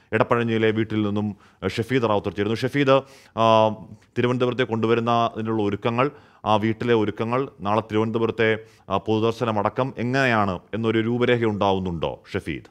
എടപ്പഴഞ്ഞിയിലെ വീട്ടിൽ നിന്നും ഷഫീദ് റാവുത്തർ ചേരുന്നു ഷഫീദ് ആ, തിരുവനന്തപുരത്തെ കൊണ്ടുവരുന്നതിനുള്ള ഒരുക്കങ്ങൾ ആ വീട്ടിലെ ഒരുക്കങ്ങൾ നാളെ തിരുവനന്തപുരത്തെ ആ, പൊതുദർശനമടക്കം എങ്ങനെയാണ് എന്നൊരു രൂപരേഖ ഉണ്ടാവുന്നുണ്ടോ ഷഫീദ്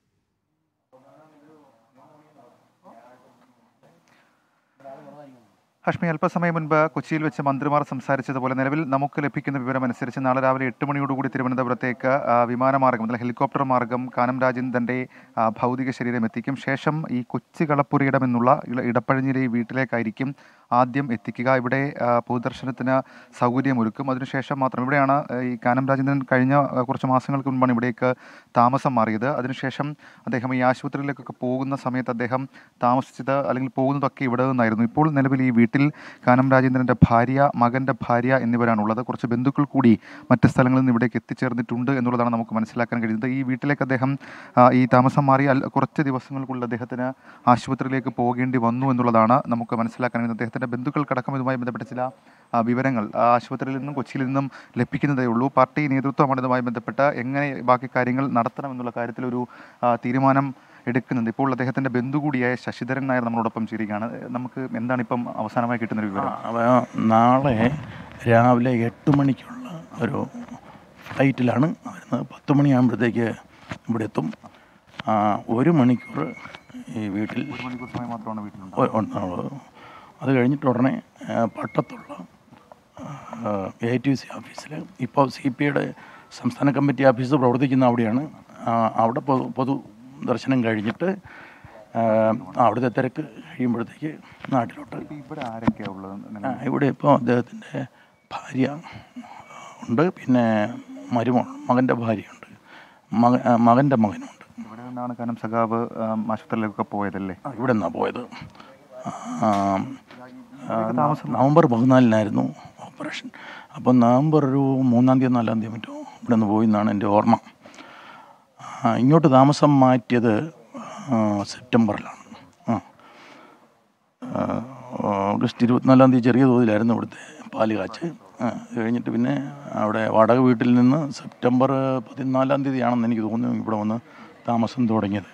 ഹഷ്മി അല്പസമയം മുൻപ് കൊച്ചിയിൽ വെച്ച് മന്ത്രിമാർ സംസാരിച്ചതുപോലെ നിലവിൽ നമുക്ക് ലഭിക്കുന്ന വിവരം അനുസരിച്ച് നാളെ രാവിലെ എട്ട് മണിയോടുകൂടി തിരുവനന്തപുരത്തേക്ക് ആ, വിമാനമാർഗം അല്ലെങ്കിൽ ഹെലികോപ്റ്റർ മാർഗം കാനം രാജേന്ദ്രൻ്റെ ആ, ഭൗതിക ശരീരം എത്തിക്കും ശേഷം ഈ കൊച്ചി കളപ്പുരയിടം എന്നുള്ള ഇള- ഇടപ്പഴിഞ്ഞിലെ ഈ വീട്ടിലേക്കായിരിക്കും ആദ്യം എത്തിക്കുക ഇവിടെ ആ, പൊതുദർശനത്തിന് സൗകര്യമൊരുക്കും അതിനുശേഷം മാത്രം ഇവിടെയാണ് ആ, ഈ കാനം രാജേന്ദ്രൻ കഴിഞ്ഞ ആ, കുറച്ച് മാസങ്ങൾക്ക് മുൻപാണ് ഇവിടേക്ക് താമസം മാറിയത് അതിനുശേഷം അദ്ദേഹം ഈ ആശുപത്രിയിലേക്കൊക്കെ പോകുന്ന സമയത്ത് അദ്ദേഹം താമസിച്ചത് അല്ലെങ്കിൽ പോകുന്നതൊക്കെ ഇവിടെ നിന്നായിരുന്നു ഇപ്പോൾ നിലവിൽ ഈ വീട്ടിൽ കാനം രാജേന്ദ്രൻ്റെ ഭാര്യ മകൻ്റെ ഭാര്യ എന്നിവരാണുള്ളത് കുറച്ച് ബന്ധുക്കൾ കൂടി മറ്റ് സ്ഥലങ്ങളിൽ നിന്ന് ഇവിടേക്ക് എത്തിച്ചേർന്നിട്ടുണ്ട് എന്നുള്ളതാണ് നമുക്ക് മനസ്സിലാക്കാൻ കഴിയുന്നത് ഈ വീട്ടിലേക്ക് അദ്ദേഹം ആ, ഈ താമസം മാറി അൽ- കുറച്ച് ദിവസങ്ങൾക്കുള്ളിൽ അദ്ദേഹത്തിന് ആശുപത്രിയിലേക്ക് പോകേണ്ടി വന്നു എന്നുള്ളതാണ് നമുക്ക് മനസ്സിലാക്കാൻ കഴിയുന്നത് അദ്ദേഹത്തിൻ്റെ ബന്ധുക്കൾക്കടക്കം ഇതുമായി ബന്ധപ്പെട്ട ചില ആ, വിവരങ്ങൾ ആ, ആശുപത്രിയിൽ നിന്നും കൊച്ചിയിൽ നിന്നും ലഭിക്കുന്നതേ ഉള്ളൂ പാർട്ടി നേതൃത്വമാണ് ഇതുമായി ബന്ധപ്പെട്ട് എങ്ങനെ ബാക്കി കാര്യങ്ങൾ നടത്തണം എന്നുള്ള കാര്യത്തിലൊരു ആ, തീരുമാനം എടുക്കുന്നുണ്ട് ഇപ്പോൾ അദ്ദേഹത്തിൻ്റെ ബന്ധു കൂടിയായ ശശിധരൻ നായർ നമ്മളോടൊപ്പം ചേരുകയാണ് നമുക്ക് എന്താണ് ഇപ്പം അവസാനമായി കിട്ടുന്ന ഒരു വിവരം അവ നാളെ രാവിലെ എട്ട് മണിക്കുള്ള ഒരു ഫ്ലൈറ്റിലാണ് വരുന്നത് പത്ത് മണിയാകുമ്പോഴത്തേക്ക് ഇവിടെ എത്തും ആ, ഒരു മണിക്കൂർ ഈ വീട്ടിൽ ഒരു മണിക്കൂർ സമയം മാത്രമാണ് വീട്ടിലുണ്ട് ഒ- ഉണ്ടാവുള്ളത് അത് കഴിഞ്ഞിട്ട് ഉടനെ ആ, പട്ടത്തുള്ള എ ടി സി ഓഫീസിൽ ഇപ്പോൾ സി പി ഐയുടെ സംസ്ഥാന കമ്മിറ്റി ഓഫീസ് പ്രവർത്തിക്കുന്ന അവിടെയാണ് ആ, അവിടെ പൊതു പൊതു ദർശനം കഴിഞ്ഞിട്ട് ആ, അവിടുത്തെ തിരക്ക് കഴിയുമ്പോഴത്തേക്ക് നാട്ടിലോട്ട് ഇവിടെ ആരൊക്കെയാണ് ഉള്ളത് ആ, ഇവിടെ ഇപ്പോൾ അദ്ദേഹത്തിൻ്റെ ഭാര്യ ഉണ്ട് പിന്നെ മരുമോൾ മകൻ്റെ ഭാര്യയുണ്ട് മക ആ, മകൻ്റെ മകനുണ്ട് ഇവിടെ നിന്നാണ് കാരണം സഖാവ് ആം, ആശുപത്രിയിലേക്കൊക്കെ പോയതല്ലേ ആ, ഇവിടെ നിന്നാണ് പോയത് ആ, ആ, നവംബർ പതിനാലിനായിരുന്നു ഓപ്പറേഷൻ അപ്പോൾ നവംബർ ഒരു മൂന്നാം തീയതി നാലാം തീയതി മറ്റോ ഇവിടെ നിന്ന് പോയി എന്നാണ് എൻ്റെ ഓർമ്മ ആ, ഇങ്ങോട്ട് താമസം മാറ്റിയത് ആ, സെപ്റ്റംബറിലാണ് ആ ആ, ഓഗസ്റ്റ് ഇരുപത്തിനാലാം തീയതി ചെറിയ തോതിലായിരുന്നു ഇവിടുത്തെ പാല് കാച്ച് ആ, അത് കഴിഞ്ഞിട്ട് പിന്നെ അവിടെ വാടക വീട്ടിൽ നിന്ന് സെപ്റ്റംബർ പതിനാലാം തീയതിയാണെന്ന് എനിക്ക് തോന്നുന്നു ഇവിടെ വന്ന് താമസം തുടങ്ങിയത്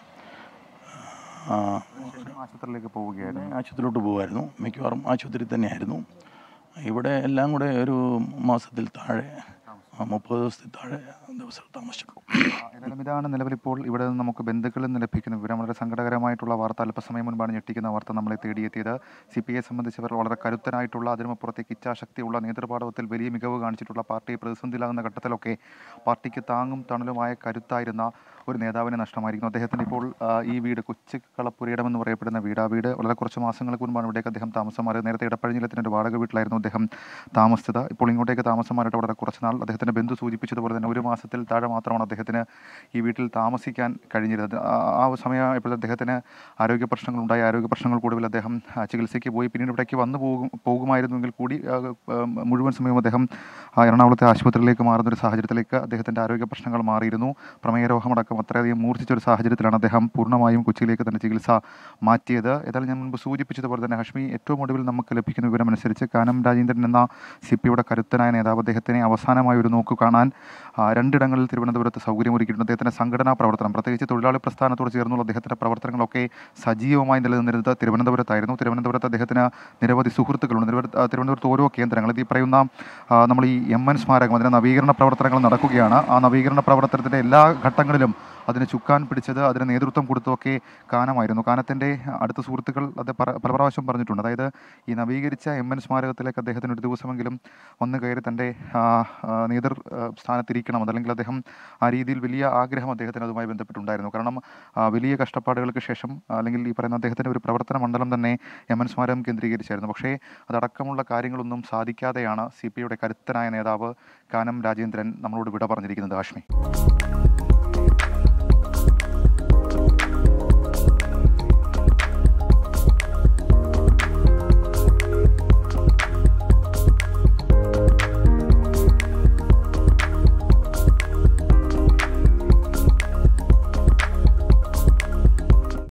ആ, ആശുപത്രിയിലേക്ക് പോവുകയായിരുന്നു പിന്നെ ആശുപത്രിയിലോട്ട് പോകുമായിരുന്നു മിക്കവാറും ആശുപത്രി തന്നെയായിരുന്നു ഇവിടെ എല്ലാം കൂടെ ഒരു മാസത്തിൽ താഴെ ആ, മുപ്പത് ദിവസത്തിൽ താഴെ ദിവസം താമസിച്ചിട്ടുള്ളൂ ഏതായാലും ഇതാണ് നിലവിലിപ്പോൾ ഇവിടെ നിന്ന് നമുക്ക് ബന്ധുക്കളിൽ നിന്ന് ലഭിക്കുന്ന വിവരം വളരെ സങ്കടകരമായിട്ടുള്ള വാർത്ത അല്പസമയം മുൻപാണ് ഞെട്ടിക്കുന്ന വാർത്ത നമ്മളെ തേടിയെത്തിയത് സി പി ഐയെ സംബന്ധിച്ചവർ വളരെ കരുത്തനായിട്ടുള്ള അതിനുമപ്പുറത്തേക്ക് ഇച്ഛാശക്തിയുള്ള നേതൃപാടവത്തിൽ വലിയ മികവ് കാണിച്ചിട്ടുള്ള പാർട്ടി പ്രതിസന്ധിയിലാകുന്ന ഘട്ടത്തിലൊക്കെ പാർട്ടിക്ക് താങ്ങും തണലുമായ കരുത്തായിരുന്ന ഒരു നേതാവിനെ നഷ്ടമായിരിക്കുന്നു അദ്ദേഹത്തിന് ഇപ്പോൾ ആ, ഈ വീട് കൊച്ചി കളപ്പുരയിടം എന്ന് പറയപ്പെടുന്ന വീട് ആ വീട് വളരെ കുറച്ച് മാസങ്ങൾക്ക് മുൻപാണ് ഇവിടേക്ക് അദ്ദേഹം താമസം മാറിയത് നേരത്തെ ഇടപ്പഴിഞ്ഞിലത്തിൻ്റെ ഒരു വാടക വീട്ടിലായിരുന്നു അദ്ദേഹം താമസിച്ചത് ഇപ്പോൾ ഇങ്ങോട്ടേക്ക് താമസം മാറിയിട്ട് വളരെ കുറച്ച് നാൾ അദ്ദേഹത്തിൻ്റെ ബന്ധു സൂചിപ്പിച്ചതുപോലെ തന്നെ ഒരു മാസത്തിൽ താഴെ മാത്രമാണ് അദ്ദേഹത്തിന് ഈ വീട്ടിൽ താമസിക്കാൻ കഴിഞ്ഞിരുന്നത് ആ ആ സമയമായപ്പോൾ അദ്ദേഹത്തിന് ആരോഗ്യ പ്രശ്നങ്ങളുണ്ടായി ആരോഗ്യ പ്രശ്നങ്ങൾക്കൊടുവിൽ അദ്ദേഹം ആ, ചികിത്സയ്ക്ക് പോയി പിന്നീട് ഇവിടേക്ക് വന്നു പോകും പോകുമായിരുന്നുവെങ്കിൽ കൂടി ആ, ആ, മുഴുവൻ സമയവും അദ്ദേഹം ആ, എറണാകുളത്തെ ആശുപത്രിയിലേക്ക് മാറുന്ന ഒരു സാഹചര്യത്തിലേക്ക് അദ്ദേഹത്തിൻ്റെ ആരോഗ്യ പ്രശ്നങ്ങൾ മാറിയിരുന്നു പ്രമേയ രോഗമടക്കം അത്രയധികം മൂർച്ഛിച്ച ഒരു സാഹചര്യത്തിലാണ് അദ്ദേഹം പൂർണ്ണമായും കൊച്ചിയിലേക്ക് തന്നെ ചികിത്സ മാറ്റിയത് ഏതായാലും ഞാൻ മുൻപ് സൂചിപ്പിച്ചതുപോലെ തന്നെ ഹഷ്മി ഏറ്റവും ഒടുവിൽ നമുക്ക് ലഭിക്കുന്ന വിവരമനുസരിച്ച് കാനം രാജേന്ദ്രൻ എന്ന സി പി യുടെ കരുത്തനായ നേതാവ് അദ്ദേഹത്തിനെ അവസാനമായി ഒരു നോക്ക് കാണാൻ ആ, രണ്ടിടങ്ങളിൽ തിരുവനന്തപുരത്ത് സൗകര്യമൊരുക്കിയിട്ടുണ്ട് അദ്ദേഹത്തിൻ്റെ സംഘടനാ പ്രവർത്തനം പ്രത്യേകിച്ച് തൊഴിലാളി പ്രസ്ഥാനത്തോട് ചേർന്നുള്ള അദ്ദേഹത്തിൻ്റെ പ്രവർത്തനങ്ങളൊക്കെ സജീവമായി നിലനിന്നിരുന്നത് തിരുവനന്തപുരത്തായിരുന്നു തിരുവനന്തപുരത്ത് അദ്ദേഹത്തിന് നിരവധി സുഹൃത്തുക്കളുണ്ട് തിരുവനന്തപുരത്ത് ആ, തിരുവനന്തപുരത്ത് ഓരോ കേന്ദ്രങ്ങൾ ഇത് ഈ പറയുന്ന ആ, നമ്മൾ ഈ എം എൻ സ്മാരകം അതിൻ്റെ നവീകരണ പ്രവർത്തനങ്ങൾ നടക്കുകയാണ് ആ നവീകരണ പ്രവർത്തനത്തിൻ്റെ എല്ലാ ഘട്ടങ്ങളിലും അതിന് ചുക്കാൻ പിടിച്ചത് അതിന് നേതൃത്വം കൊടുത്തതൊക്കെ കാനമായിരുന്നു കാനത്തിൻ്റെ അടുത്ത സുഹൃത്തുക്കൾ അത് പല പല പ്രാവശ്യം പറഞ്ഞിട്ടുണ്ട് അതായത് ഈ നവീകരിച്ച എം എൻ സ്മാരകത്തിലേക്ക് അദ്ദേഹത്തിന് ഒരു ദിവസമെങ്കിലും വന്ന് കയറി തൻ്റെ ആ, ആ, നേതൃ ആ, സ്ഥാനത്തിരിക്കണം അതല്ലെങ്കിൽ അദ്ദേഹം ആ രീതിയിൽ വലിയ ആഗ്രഹം അദ്ദേഹത്തിന് അതുമായി ബന്ധപ്പെട്ടുണ്ടായിരുന്നു കാരണം ആ, വലിയ കഷ്ടപ്പാടുകൾക്ക് ശേഷം അല്ലെങ്കിൽ ഈ പറയുന്ന അദ്ദേഹത്തിൻ്റെ ഒരു പ്രവർത്തന മണ്ഡലം തന്നെ എം എൻ സ്മാരകം കേന്ദ്രീകരിച്ചായിരുന്നു പക്ഷേ അതടക്കമുള്ള കാര്യങ്ങളൊന്നും സാധിക്കാതെയാണ് സി പി ഐയുടെ കരുത്തനായ നേതാവ് കാനം രാജേന്ദ്രൻ നമ്മളോട് വിട പറഞ്ഞിരിക്കുന്നത് ഹാഷ്മി